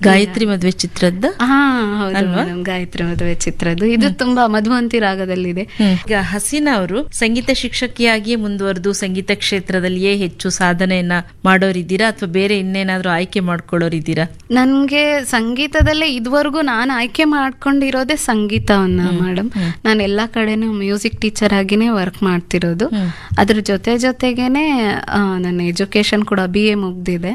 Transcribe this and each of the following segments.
ಗಾಯತ್ರಿ ಮದ್ವೆ ಚಿತ್ರದ್ದು ಹಾ ಹೌದು ಮೇಡಮ್ ಗಾಯತ್ರಿ ಮದುವೆ ಚಿತ್ರದ್ದು ಇದು ತುಂಬಾ ಮಧುವಂತಿ ರಾಗದಲ್ಲಿದೆ ಈಗ ಹಸೀನಾ ಅವರು ಸಂಗೀತ ಶಿಕ್ಷಕಿಯಾಗಿಯೇ ಮುಂದುವರೆದು ಸಂಗೀತ ಕ್ಷೇತ್ರದಲ್ಲಿಯೇ ಹೆಚ್ಚು ಸಾಧನೆಯನ್ನ ಮಾಡೋರಿದ್ದೀರಾ ಅಥವಾ ಬೇರೆ ಇನ್ನೇನಾದ್ರೂ ಆಯ್ಕೆ ಮಾಡ್ಕೊಳ್ಳೋರಿದ್ದೀರಾ ನನ್ಗೆ ಸಂಗೀತದಲ್ಲೇ ಇದುವರೆಗೂ ನಾನು ಆಯ್ಕೆ ಮಾಡ್ಕೊಂಡಿರೋದೇ ಸಂಗೀತವನ್ನ ಮೇಡಮ್ ನಾನು ಎಲ್ಲಾ ಕಡೆನೂ ಮ್ಯೂಸಿಕ್ ಟೀಚರ್ ಆಗಿನೇ ವರ್ಕ್ ಮಾಡ್ತಿರೋದು ಅದ್ರ ಜೊತೆ ಜೊತೆಗೇನೆ ಆ, ನನ್ನ ಎಜುಕೇಶನ್ ಕೂಡ ಬಿ ಎ ಮುಗ್ದಿದೆ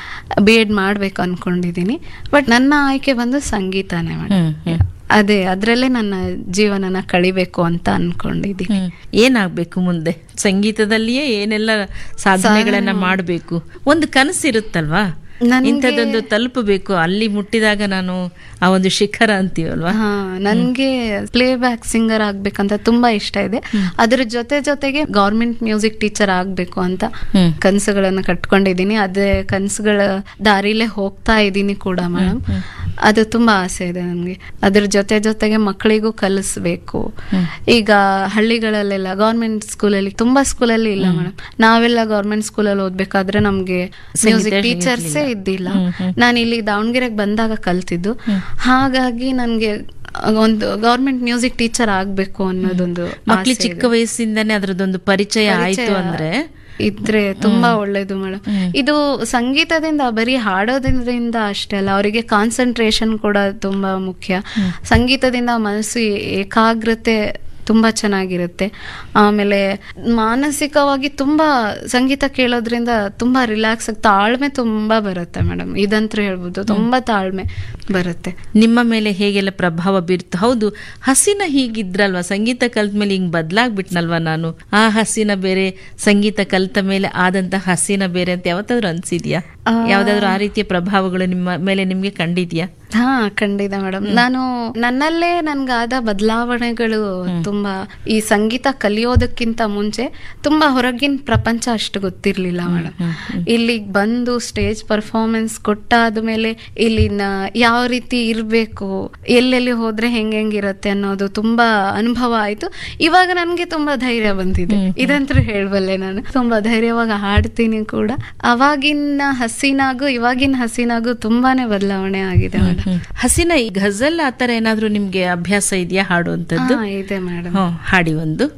ಬಿ ಎಡ್ ಮಾಡ್ಬೇಕು ಅನ್ಕೊಂಡಿದೀನಿ ಬಟ್ ನನ್ನ ಆಯ್ಕೆ ಬಂದು ಸಂಗೀತನೇ ಮೇಡಮ್ ಅದೇ ಅದ್ರಲ್ಲೇ ನನ್ನ ಜೀವನನ ಕಳಿಬೇಕು ಅಂತ ಅನ್ಕೊಂಡಿದ್ದೀನಿ ಹ್ಮ್. ಏನಾಗ್ಬೇಕು ಮುಂದೆ ಸಂಗೀತದಲ್ಲಿಯೇ ಏನೆಲ್ಲ ಸಾಧನೆಗಳನ್ನ ಮಾಡಬೇಕು ಒಂದು ಕನಸಿರುತ್ತಲ್ವಾ ನನ್ಗೆ- ಇಂಥದ್ದೊಂದು ತಲುಪಬೇಕು ಅಲ್ಲಿ ಮುಟ್ಟಿದಾಗ ನಾನು ಆ ಒಂದು ಶಿಖರ ಅಂತೀವಲ್ವಾ ಹಾ ನನ್ಗೆ ಪ್ಲೇ ಬ್ಯಾಕ್ ಸಿಂಗರ್ ಆಗ್ಬೇಕಂತ ತುಂಬಾ ಇಷ್ಟ ಇದೆ ಅದ್ರ ಜೊತೆ ಜೊತೆಗೆ ಗೌರ್ಮೆಂಟ್ ಮ್ಯೂಸಿಕ್ ಟೀಚರ್ ಆಗ್ಬೇಕು ಅಂತ ಹ್ಮ್. ಕನಸುಗಳನ್ನ ಕಟ್ಕೊಂಡಿದೀನಿ ಅದೇ ಕನಸುಗಳ ದಾರಿಲೇ ಹೋಗ್ತಾ ಇದ್ದೀನಿ ಕೂಡ ಮೇಡಮ್ ಅದು ತುಂಬಾ ಆಸೆ ಇದೆ ನನ್ಗೆ ಅದ್ರ ಜೊತೆ ಜೊತೆಗೆ ಮಕ್ಕಳಿಗೂ ಕಲಿಸ್ಬೇಕು ಈಗ ಹಳ್ಳಿಗಳಲ್ಲೆಲ್ಲ ಗೌರ್ಮೆಂಟ್ ಸ್ಕೂಲಲ್ಲಿ ತುಂಬಾ ಸ್ಕೂಲಲ್ಲಿ ಇಲ್ಲ ಮೇಡಮ್ ನಾವೆಲ್ಲ ಗೌರ್ಮೆಂಟ್ ಸ್ಕೂಲಲ್ಲಿ ಓದ್ಬೇಕಾದ್ರೆ ನಮ್ಗೆ ಮ್ಯೂಸಿಕ್ ಟೀಚರ್ಸೇ ಇದ್ದಿಲ್ಲ ನಾನು ಇಲ್ಲಿ ದಾವಣಗೆರೆಗೆ ಬಂದಾಗ ಕಲ್ತಿದ್ದು ಹಾಗಾಗಿ ನನ್ಗೆ ಒಂದು ಗೌರ್ಮೆಂಟ್ ಮ್ಯೂಸಿಕ್ ಟೀಚರ್ ಆಗ್ಬೇಕು ಅನ್ನೋದೊಂದು ಮಕ್ಳಿಗೆ ಆಸೆ ಚಿಕ್ಕ ಇದೆ. ವಯಸ್ಸಿಂದಾನೇ ಅದ್ರದ್ದೊಂದು ಪರಿಚಯ ಆಯ್ತು ಪರಿಚಯ ಅಂದ್ರೆ ಇದ್ರೆ ತುಂಬಾ ಒಳ್ಳೇದು ಮೇಡಮ್ ಇದು ಸಂಗೀತದಿಂದ ಬರೀ ಹಾಡೋದ್ರಿಂದ ಅಷ್ಟೇ ಅಲ್ಲ ಅವರಿಗೆ ಕಾನ್ಸಂಟ್ರೇಷನ್ ಕೂಡ ತುಂಬಾ ಮುಖ್ಯ ಸಂಗೀತದಿಂದ ಮನಸ್ಸು ಏಕಾಗ್ರತೆ ತುಂಬಾ ಚೆನ್ನಾಗಿರುತ್ತೆ ಆಮೇಲೆ ಮಾನಸಿಕವಾಗಿ ತುಂಬಾ ಸಂಗೀತ ಕೇಳೋದ್ರಿಂದ ತುಂಬಾ ರಿಲ್ಯಾಕ್ಸ್ ಆಗಿ ತಾಳ್ಮೆ ತುಂಬಾ ಬರುತ್ತೆ ಮೇಡಮ್ ಇದಂತೂ ಹೇಳ್ಬೋದು ತುಂಬಾ ತಾಳ್ಮೆ ಬರುತ್ತೆ ನಿಮ್ಮ ಮೇಲೆ ಹೇಗೆಲ್ಲ ಪ್ರಭಾವ ಬೀರ್ತು ಹೌದು ಹಸಿನ ಹೀಗಿದ್ರಲ್ವಾ ಸಂಗೀತ ಕಲ್ತ ಮೇಲೆ ಹಿಂಗ್ ಬದ್ಲಾಗ್ಬಿಟ್ನಲ್ವಾ ನಾನು ಆ ಹಸಿನ ಬೇರೆ ಸಂಗೀತ ಕಲ್ತ ಮೇಲೆ ಆದಂತ ಹಸಿನ ಬೇರೆ ಅಂತ ಯಾವತ್ತಾದ್ರೂ ಅನ್ಸಿದ್ಯಾ ಯಾವ್ದಾದ್ರು ಆ ರೀತಿಯ ಪ್ರಭಾವಗಳು ನಿಮ್ಮ ಮೇಲೆ ನಿಮ್ಗೆ ಕಂಡಿದ್ಯಾ ಹಾ ಖಂಡಿತ ಮೇಡಮ್ ನಾನು ನನ್ನಲ್ಲೇ ನನ್ಗಾದ ಬದಲಾವಣೆಗಳು ತುಂಬಾ ಈ ಸಂಗೀತ ಕಲಿಯೋದಕ್ಕಿಂತ ಮುಂಚೆ ತುಂಬಾ ಹೊರಗಿನ ಪ್ರಪಂಚ ಅಷ್ಟು ಗೊತ್ತಿರ್ಲಿಲ್ಲ ಮೇಡಮ್ ಇಲ್ಲಿಗೆ ಬಂದು ಸ್ಟೇಜ್ ಪರ್ಫಾರ್ಮೆನ್ಸ್ ಕೊಟ್ಟಾದ ಮೇಲೆ ಇಲ್ಲಿನ ಯಾವ ರೀತಿ ಇರ್ಬೇಕು ಎಲ್ಲೆಲ್ಲಿ ಹೋದ್ರೆ ಹೆಂಗ್ ಹೆಂಗಿರತ್ತೆ ಅನ್ನೋದು ತುಂಬಾ ಅನುಭವ ಆಯ್ತು ಇವಾಗ ನನ್ಗೆ ತುಂಬಾ ಧೈರ್ಯ ಬಂದಿದೆ ಇದಂತೂ ಹೇಳ್ಬಲ್ಲೆ ನಾನು ತುಂಬಾ ಧೈರ್ಯವಾಗಿ ಹಾಡ್ತೀನಿ ಕೂಡ ಅವಾಗಿನ ಹಸಿನಾಗೂ ಇವಾಗಿನ ಹಸಿನಾಗೂ ತುಂಬಾನೇ ಬದಲಾವಣೆ ಆಗಿದೆ ಮೇಡಮ್ ಹಸಿನ ಈ ಘಜಲ್ ಆತರ ಏನಾದ್ರೂ ನಿಮ್ಗೆ ಅಭ್ಯಾಸ ಇದೆಯಾ ಹಾಡುವಂತದ್ದು ಹಾ ಇದೆ ಮೇಡಮ್ ಹ್ಮ್ ಹಾಡಿ ಒಂದು